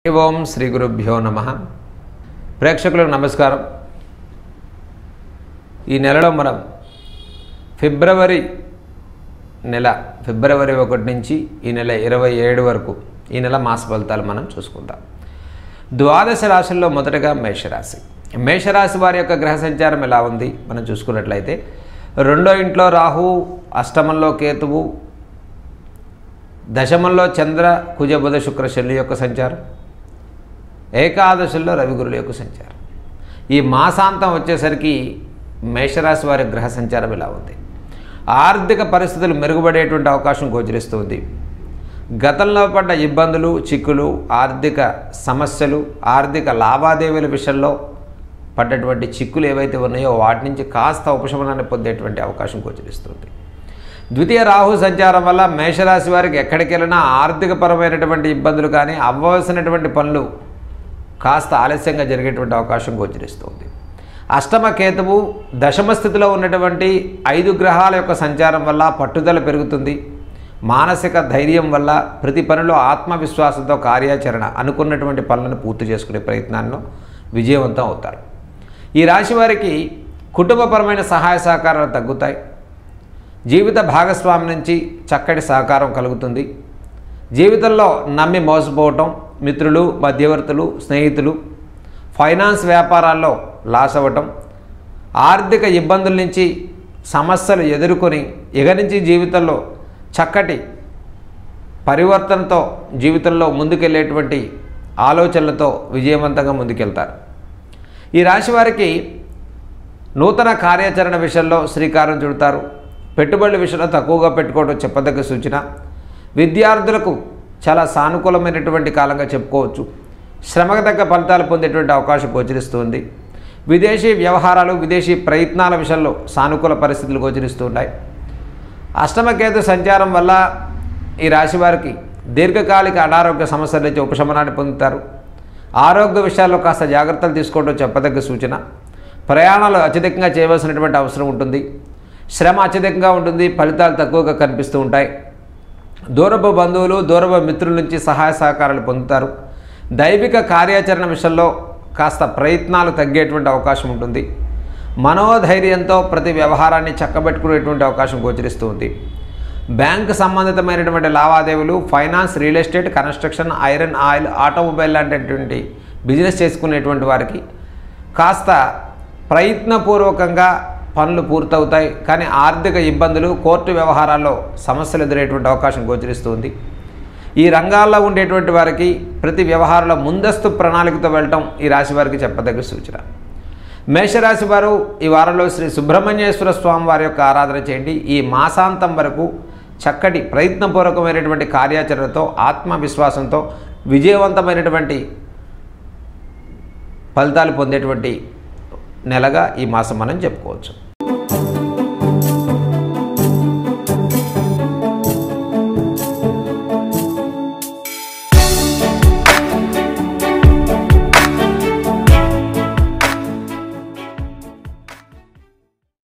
ఓం శ్రీ గురుభ్యో నమ ప్రేక్షకులకు నమస్కారం ఈ నెలలో మనం ఫిబ్రవరి నెల ఫిబ్రవరి ఒకటి నుంచి ఈ నెల ఇరవై ఏడు వరకు ఈ నెల మాస ఫలితాలు మనం చూసుకుందాం ద్వాదశ రాశుల్లో మొదటగా మేషరాశి మేషరాశి వారి యొక్క గ్రహ సంచారం ఎలా ఉంది మనం చూసుకున్నట్లయితే రెండో ఇంట్లో రాహు అష్టమంలో కేతువు దశమంలో చంద్ర కుజ బుధ శుక్ర శని యొక్క సంచారం ఏకాదశిలో రవిగురుల యొక్క సంచారం ఈ మాసాంతం వచ్చేసరికి మేషరాశి వారి గ్రహ సంచారం ఇలా ఉంది ఆర్థిక పరిస్థితులు మెరుగుపడేటువంటి అవకాశం గోచరిస్తుంది గతంలో పడ్డ ఇబ్బందులు చిక్కులు ఆర్థిక సమస్యలు ఆర్థిక లావాదేవీల విషయంలో పడ్డటువంటి చిక్కులు ఏవైతే ఉన్నాయో వాటి నుంచి కాస్త ఉపశమనాన్ని పొందేటువంటి అవకాశం గోచరిస్తుంది ద్వితీయ రాహు సంచారం వల్ల మేషరాశి వారికి ఎక్కడికి వెళ్ళినా ఆర్థికపరమైనటువంటి ఇబ్బందులు కానీ అవ్వవలసినటువంటి పనులు కాస్త ఆలస్యంగా జరిగేటువంటి అవకాశం గోచరిస్తుంది అష్టమ కేతువు దశమ స్థితిలో ఉన్నటువంటి ఐదు గ్రహాల యొక్క సంచారం వల్ల పట్టుదల పెరుగుతుంది మానసిక ధైర్యం వల్ల ప్రతి పనిలో ఆత్మవిశ్వాసంతో కార్యాచరణ అనుకున్నటువంటి పనులను పూర్తి చేసుకునే ప్రయత్నాల్లో విజయవంతం అవుతారు ఈ రాశి వారికి కుటుంబపరమైన సహాయ సహకారాలు తగ్గుతాయి జీవిత భాగస్వామి నుంచి చక్కటి సహకారం కలుగుతుంది జీవితంలో నమ్మి మోసపోవటం మిత్రులు మధ్యవర్తులు స్నేహితులు ఫైనాన్స్ వ్యాపారాల్లో లాస్ అవ్వటం ఆర్థిక ఇబ్బందుల నుంచి సమస్యలు ఎదుర్కొని ఇక నుంచి జీవితంలో చక్కటి పరివర్తనతో జీవితంలో ముందుకెళ్ళేటువంటి ఆలోచనలతో విజయవంతంగా ముందుకెళ్తారు ఈ రాశి వారికి నూతన కార్యాచరణ విషయంలో శ్రీకారం చుడతారు పెట్టుబడుల విషయంలో తక్కువగా పెట్టుకోవడం చెప్పదగ్గ సూచన విద్యార్థులకు చాలా సానుకూలమైనటువంటి కాలంగా చెప్పుకోవచ్చు శ్రమకు తగ్గ ఫలితాలు పొందేటువంటి అవకాశం గోచరిస్తుంది విదేశీ వ్యవహారాలు విదేశీ ప్రయత్నాల విషయంలో సానుకూల పరిస్థితులు గోచరిస్తున్నాయి అష్టమకేతు సంచారం వల్ల ఈ రాశి వారికి దీర్ఘకాలిక అనారోగ్య సమస్యల నుంచి ఉపశమనాన్ని పొందుతారు ఆరోగ్య విషయాల్లో కాస్త జాగ్రత్తలు తీసుకోవడం చెప్పదగ్గ సూచన ప్రయాణాలు అత్యధికంగా చేయవలసినటువంటి అవసరం ఉంటుంది శ్రమ అత్యధికంగా ఉంటుంది ఫలితాలు తక్కువగా కనిపిస్తూ ఉంటాయి దూరపు బంధువులు దూరపు మిత్రుల నుంచి సహాయ సహకారాలు పొందుతారు దైవిక కార్యాచరణ విషయంలో కాస్త ప్రయత్నాలు తగ్గేటువంటి అవకాశం ఉంటుంది మనోధైర్యంతో ప్రతి వ్యవహారాన్ని చక్కబెట్టుకునేటువంటి అవకాశం గోచరిస్తూ ఉంది బ్యాంక్ సంబంధితమైనటువంటి లావాదేవీలు finance real estate construction iron oil automobile లాంటిటువంటి బిజినెస్ చేసుకునేటువంటి వారికి కాస్త ప్రయత్నపూర్వకంగా పనులు పూర్తవుతాయి కానీ ఆర్థిక ఇబ్బందులు కోర్టు వ్యవహారాల్లో సమస్యలు ఎదురేటువంటి అవకాశం గోచరిస్తుంది ఈ రంగాల్లో ఉండేటువంటి వారికి ప్రతి వ్యవహారంలో ముందస్తు ప్రణాళికతో వెళ్ళటం ఈ రాశి వారికి చెప్పదగ్గ సూచన మేషరాశి వారు ఈ వారంలో శ్రీ సుబ్రహ్మణ్యేశ్వర స్వామి వారి యొక్క ఆరాధన చేయండి ఈ మాసాంతం వరకు చక్కటి ప్రయత్నపూర్వకమైనటువంటి కార్యాచరణతో ఆత్మవిశ్వాసంతో విజయవంతమైనటువంటి ఫలితాలు పొందేటువంటి నెలగా ఈ మాసం మనం చెప్పుకోవచ్చు